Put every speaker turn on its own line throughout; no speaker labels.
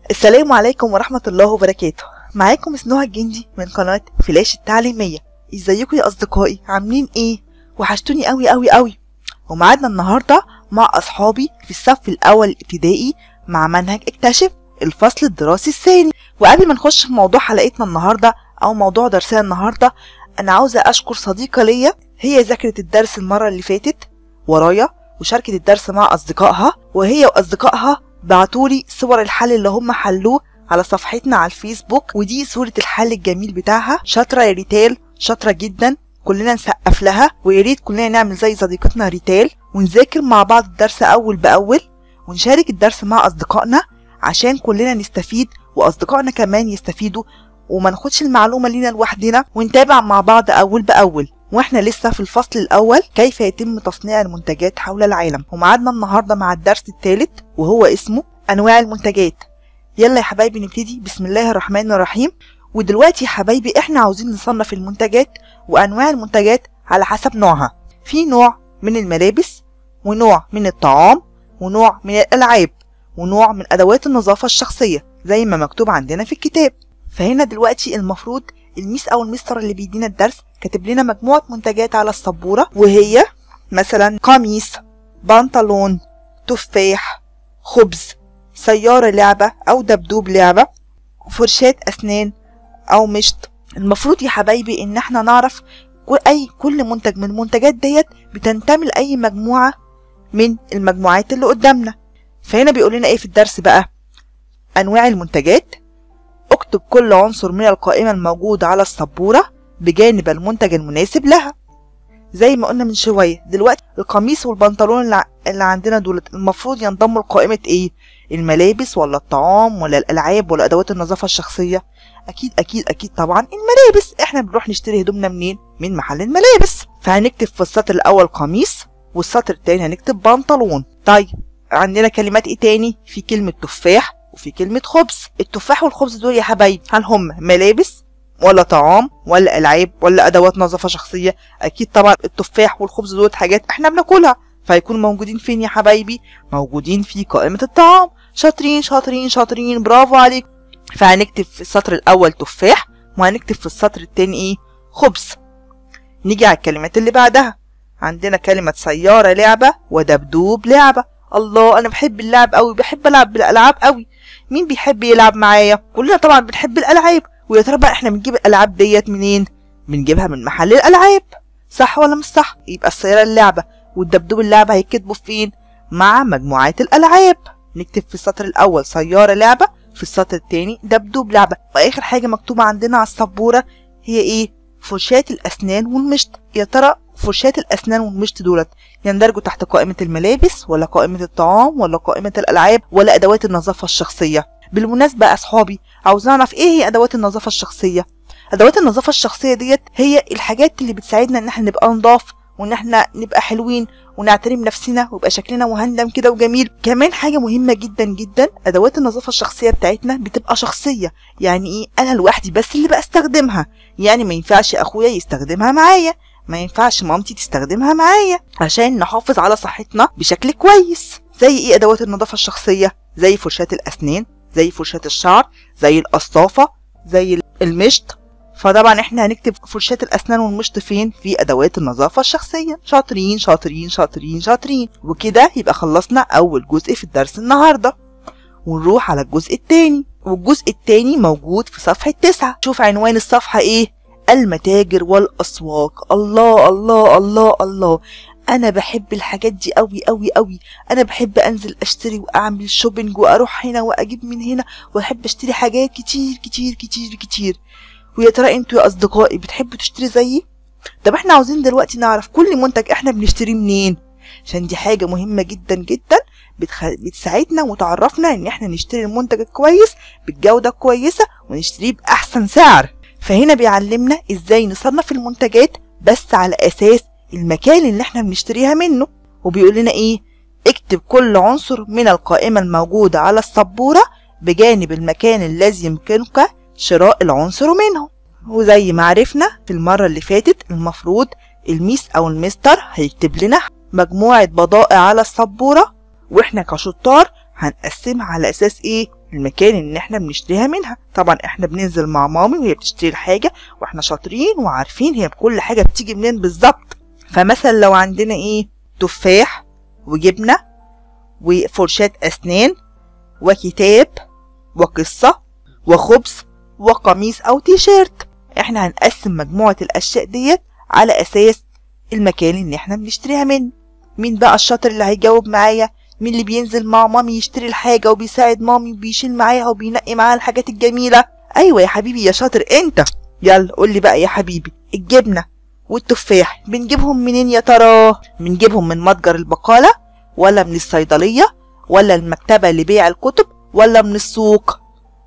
السلام عليكم ورحمة الله وبركاته معاكم سنوها الجندي من قناة فلاش التعليمية ازيكم يا أصدقائي عاملين ايه وحشتوني قوي قوي قوي ومعادنا النهاردة مع أصحابي في الصف الأول الابتدائي مع منهج اكتشف الفصل الدراسي الثاني وقبل ما نخش في موضوع حلقتنا النهاردة أو موضوع درسنا النهاردة أنا عاوزة أشكر صديقة ليا هي ذاكرت الدرس المرة اللي فاتت ورايا وشاركت الدرس مع أصدقائها وهي وأصدقائها بعتولي صور الحل اللي هم حلوه على صفحتنا على الفيسبوك ودي صورة الحل الجميل بتاعها شاطرة يا ريتال شاطرة جدا كلنا نسقف لها ويا ريت كلنا نعمل زي صديقتنا ريتال ونذاكر مع بعض الدرس أول بأول ونشارك الدرس مع أصدقائنا عشان كلنا نستفيد وأصدقائنا كمان يستفيدوا وما ناخدش المعلومة لينا لوحدنا ونتابع مع بعض أول بأول واحنا لسه في الفصل الأول كيف يتم تصنيع المنتجات حول العالم ومعادنا النهاردة مع الدرس الثالث وهو اسمه أنواع المنتجات يلا يا حبايبي نبتدي بسم الله الرحمن الرحيم ودلوقتي يا حبايبي احنا عاوزين نصنف المنتجات وأنواع المنتجات على حسب نوعها في نوع من الملابس ونوع من الطعام ونوع من الألعاب ونوع من أدوات النظافة الشخصية زي ما مكتوب عندنا في الكتاب فهنا دلوقتي المفروض الميس او المستر اللي بيدينا الدرس كاتب لنا مجموعه منتجات على السبوره وهي مثلا قميص بنطلون تفاح خبز سياره لعبه او دبدوب لعبه فرشاه اسنان او مشط المفروض يا حبايبي ان احنا نعرف اي كل منتج من المنتجات ديت بتنتمي لاي مجموعه من المجموعات اللي قدامنا فهنا بيقول لنا ايه في الدرس بقى انواع المنتجات اكتب كل عنصر من القائمة الموجودة على السبورة بجانب المنتج المناسب لها زي ما قلنا من شوية دلوقتي القميص والبنطلون اللي عندنا دولت المفروض ينضموا لقائمة ايه الملابس ولا الطعام ولا الألعاب ولا أدوات النظافة الشخصية أكيد أكيد أكيد طبعا الملابس احنا بنروح نشتري هدومنا منين من محل الملابس فهنكتب في السطر الأول قميص والسطر التاني هنكتب بنطلون طيب عندنا كلمات ايه تاني في كلمة تفاح وفي كلمة خبز التفاح والخبز دول يا حبايبي هل هم ملابس ولا طعام ولا ألعاب ولا أدوات نظافة شخصية أكيد طبعا التفاح والخبز دول حاجات احنا بناكلها فيكونوا موجودين فين يا حبايبي موجودين في قائمة الطعام شاطرين شاطرين شاطرين برافو عليك فهنكتب في السطر الأول تفاح وهنكتب في السطر التاني ايه خبز نيجي على الكلمات اللي بعدها عندنا كلمة سيارة لعبة ودبدوب لعبة الله انا بحب اللعب قوي بحب العب بالالعاب قوي مين بيحب يلعب معايا كلنا طبعا بنحب الالعاب ويا ترى بقى احنا بنجيب الالعاب ديت منين بنجيبها من محل الالعاب صح ولا مش صح يبقى السياره اللعبه والدبدوب اللعبه هيتكتبوا فين مع مجموعات الالعاب نكتب في السطر الاول سياره لعبه في السطر الثاني دبدوب لعبه واخر حاجه مكتوبه عندنا على السبوره هي ايه فرشاة الاسنان والمشط يا ترى فرشاة الأسنان والمشط دولت يندرجوا تحت قائمة الملابس ولا قائمة الطعام ولا قائمة الألعاب ولا أدوات النظافة الشخصية بالمناسبة يا أصحابي عاوز أعرف إيه هي أدوات النظافة الشخصية أدوات النظافة الشخصية ديت هي الحاجات اللي بتساعدنا إن احنا نبقى نضاف وإن احنا نبقى حلوين ونعترم نفسنا ويبقى شكلنا مهندم كده وجميل كمان حاجة مهمة جدا جدا أدوات النظافة الشخصية بتاعتنا بتبقى شخصية يعني إيه أنا لوحدي بس اللي بستخدمها يعني ما ينفعش أخويا يستخدمها معايا ما ينفعش مامتي تستخدمها معايا عشان نحافظ على صحتنا بشكل كويس زي ايه ادوات النظافه الشخصيه زي فرشاه الاسنان زي فرشاه الشعر زي القصافه زي المشط فطبعا احنا هنكتب فرشاة الاسنان والمشط فين في ادوات النظافة الشخصية شاطرين شاطرين شاطرين شاطرين وكده يبقى خلصنا اول جزء في الدرس النهاردة ونروح على الجزء التاني والجزء التاني موجود في صفحة تسعة شوف عنوان الصفحة ايه المتاجر والأسواق الله الله الله الله أنا بحب الحاجات دي أوي أوي أوي أنا بحب أنزل أشتري وأعمل شوبينج وأروح هنا وأجيب من هنا وأحب أشتري حاجات كتير كتير كتير كتير ويا ترى انتوا يا أصدقائي بتحبوا تشتري زيي؟ طب احنا عاوزين دلوقتي نعرف كل منتج احنا بنشتريه منين عشان دي حاجة مهمة جدا جدا بتخ... بتساعدنا وتعرفنا ان احنا نشتري المنتج الكويس بالجودة الكويسة ونشتريه بأحسن سعر فهنا بيعلمنا ازاي نصنف المنتجات بس على اساس المكان اللي احنا بنشتريها منه وبيقول لنا ايه اكتب كل عنصر من القائمة الموجودة على السبورة بجانب المكان الذي يمكنك شراء العنصر منه وزي ما عرفنا في المرة اللي فاتت المفروض الميس او المستر هيكتب لنا مجموعة بضائع على السبورة واحنا كشطار هنقسمها على اساس ايه المكان اللي احنا بنشتريها منها طبعا احنا بننزل مع مامي وهي بتشتري الحاجة واحنا شاطرين وعارفين هي كل حاجة بتيجي منين بالظبط فمثلا لو عندنا ايه تفاح وجبنة وفرشاة اسنان وكتاب وقصة وخبز وقميص او تيشيرت احنا هنقسم مجموعة الاشياء ديت على اساس المكان اللي احنا بنشتريها منه مين بقى الشاطر اللي هيجاوب معايا مين اللي بينزل مع مامي يشتري الحاجة وبيساعد مامي وبيشيل معاها وبينقي معاها الحاجات الجميلة أيوة يا حبيبي يا شاطر أنت يلا قولي بقى يا حبيبي الجبنة والتفاح بنجيبهم منين يا ترى بنجيبهم من متجر البقالة ولا من الصيدلية ولا المكتبة لبيع الكتب ولا من السوق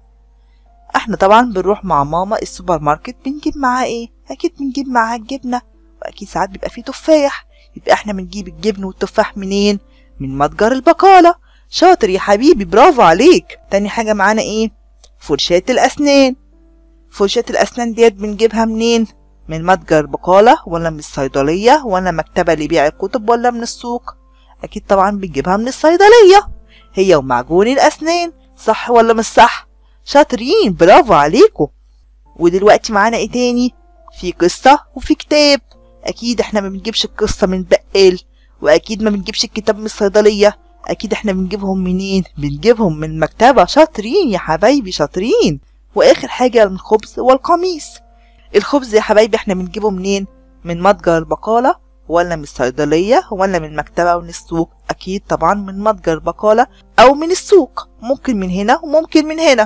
احنا طبعا بنروح مع ماما السوبر ماركت بنجيب معاه ايه اكيد بنجيب معاه الجبنة واكيد ساعات بيبقى فيه تفاح يبقى احنا بنجيب الجبن والتفاح منين من متجر البقالة شاطر يا حبيبي برافو عليك تاني حاجة معانا ايه فرشاة الأسنان فرشاة الأسنان ديت بنجيبها منين من متجر بقالة ولا من الصيدلية ولا مكتبة لبيع الكتب ولا من السوق أكيد طبعا بنجيبها من الصيدلية هي ومعجون الأسنان صح ولا مش صح شاطرين برافو عليكم ودلوقتي معانا ايه تاني في قصة وفي كتاب أكيد احنا ما بنجيبش القصة من بقال واكيد ما بنجيبش الكتاب من الصيدليه اكيد احنا بنجيبهم منين بنجيبهم من المكتبه شاطرين يا حبايبي شاطرين واخر حاجه الخبز والقميص الخبز يا حبايبي احنا بنجيبه منين من متجر البقاله ولا من الصيدليه ولا من المكتبه ومن السوق اكيد طبعا من متجر البقاله او من السوق ممكن من هنا وممكن من هنا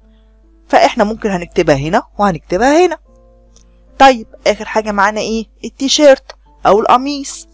فاحنا ممكن هنكتبها هنا وهنكتبها هنا طيب اخر حاجه معانا ايه التيشيرت او القميص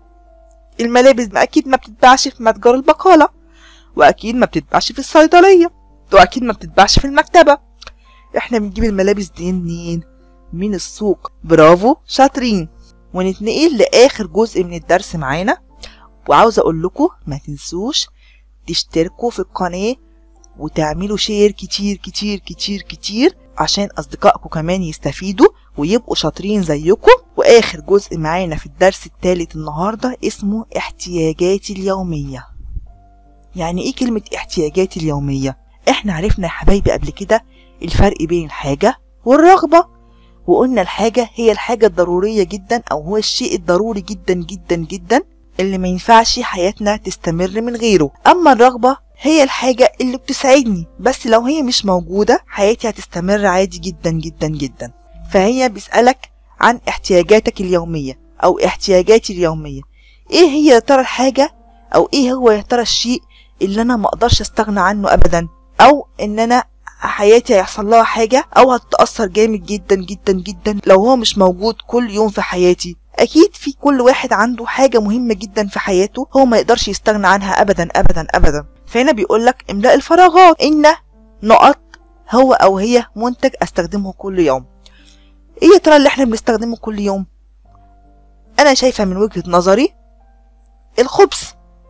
الملابس ما اكيد ما بتتباعش في متجر البقالة واكيد ما بتتباعش في الصيدلية واكيد ما بتتباعش في المكتبة احنا بنجيب الملابس دي منين من السوق برافو شاطرين ونتنقل لاخر جزء من الدرس معانا وعاوز اقول لكم ما تنسوش تشتركوا في القناة وتعملوا شير كتير كتير كتير كتير عشان اصدقائكم كمان يستفيدوا ويبقوا شاطرين زيكم واخر جزء معانا في الدرس الثالث النهارده اسمه احتياجاتي اليوميه يعني ايه كلمه احتياجاتي اليوميه احنا عرفنا يا حبايبي قبل كده الفرق بين الحاجه والرغبه وقلنا الحاجه هي الحاجه الضروريه جدا او هو الشيء الضروري جدا جدا جدا اللي ما ينفعش حياتنا تستمر من غيره اما الرغبه هي الحاجة اللي بتسعدني بس لو هي مش موجودة حياتي هتستمر عادي جدا جدا جدا فهي بيسألك عن احتياجاتك اليومية أو احتياجاتي اليومية ايه هي يا ترى الحاجة أو ايه هو يا ترى الشيء اللي أنا مقدرش استغنى عنه أبدا أو إن أنا حياتي هيحصل لها حاجة أو هتتأثر جامد جدا جدا جدا لو هو مش موجود كل يوم في حياتي أكيد في كل واحد عنده حاجة مهمة جدا في حياته هو ما يقدرش يستغنى عنها أبدا أبدا أبدا فهنا بيقولك املأ الفراغات إن نقط هو أو هي منتج أستخدمه كل يوم ايه يا ترى اللي احنا بنستخدمه كل يوم انا شايفه من وجهه نظري الخبز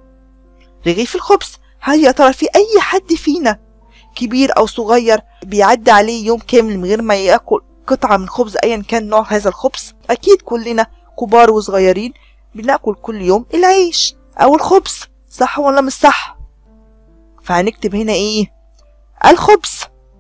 رغيف الخبز هل يا ترى في اي حد فينا كبير او صغير بيعدي عليه يوم كامل من غير ما ياكل قطعه من خبز ايا كان نوع هذا الخبز اكيد كلنا كبار وصغيرين بناكل كل يوم العيش او الخبز صح ولا مش صح فهنكتب هنا ايه الخبز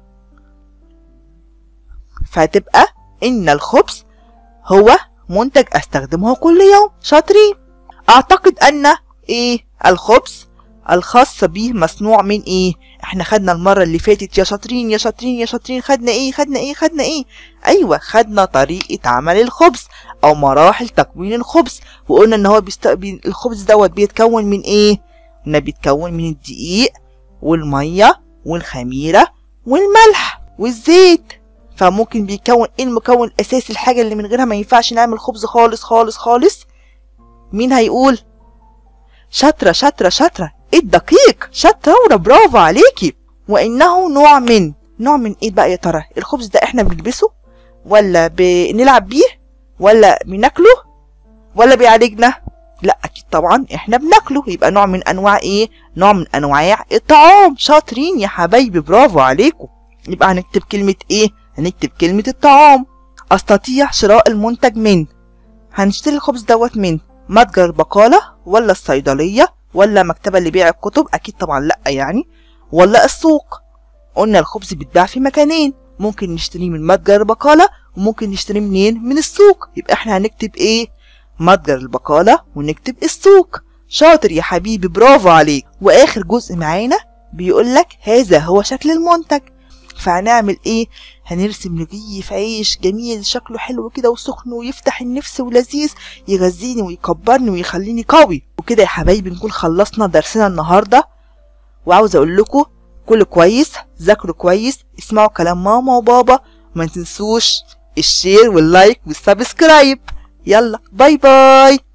فهتبقى إن الخبز هو منتج أستخدمه كل يوم شاطرين أعتقد أن إيه الخبز الخاص به مصنوع من إيه إحنا خدنا المرة اللي فاتت يا شاطرين يا شاطرين يا شاطرين خدنا إيه خدنا إيه خدنا إيه أيوة خدنا طريقة عمل الخبز أو مراحل تكوين الخبز وقلنا إن هو بيست... الخبز دوت بيتكون من إيه إنه بيتكون من الدقيق والمية والخميرة والملح والزيت فممكن بيكون ايه المكون الاساسي الحاجه اللي من غيرها ما ينفعش نعمل خبز خالص خالص خالص مين هيقول شاطره شاطره شاطره ايه الدقيق شاطره برافو عليكي وانه نوع من نوع من ايه بقى يا ترى الخبز ده احنا بنلبسه ولا بنلعب بيه ولا بناكله ولا بيعالجنا لا اكيد طبعا احنا بناكله يبقى نوع من انواع ايه نوع من انواع الطعام شاطرين يا حبايبي برافو عليكم يبقى هنكتب كلمه ايه هنكتب كلمة الطعام أستطيع شراء المنتج من هنشتري الخبز دوت من متجر البقالة ولا الصيدلية ولا مكتبة لبيع الكتب أكيد طبعا لأ يعني ولا السوق قلنا الخبز بيتباع في مكانين ممكن نشتريه من متجر البقالة وممكن نشتريه منين من السوق يبقى احنا هنكتب ايه متجر البقالة ونكتب السوق شاطر يا حبيبي برافو عليك واخر جزء معانا بيقولك هذا هو شكل المنتج فهنعمل ايه هنرسم رغيف عيش جميل شكله حلو كده وسخن ويفتح النفس ولذيذ يغذيني ويكبرني ويخليني قوي وكده يا حبايبي نكون خلصنا درسنا النهارده وعاوز اقول لكم كل كويس ذاكروا كويس اسمعوا كلام ماما وبابا وما تنسوش الشير واللايك والسبسكرايب يلا باي باي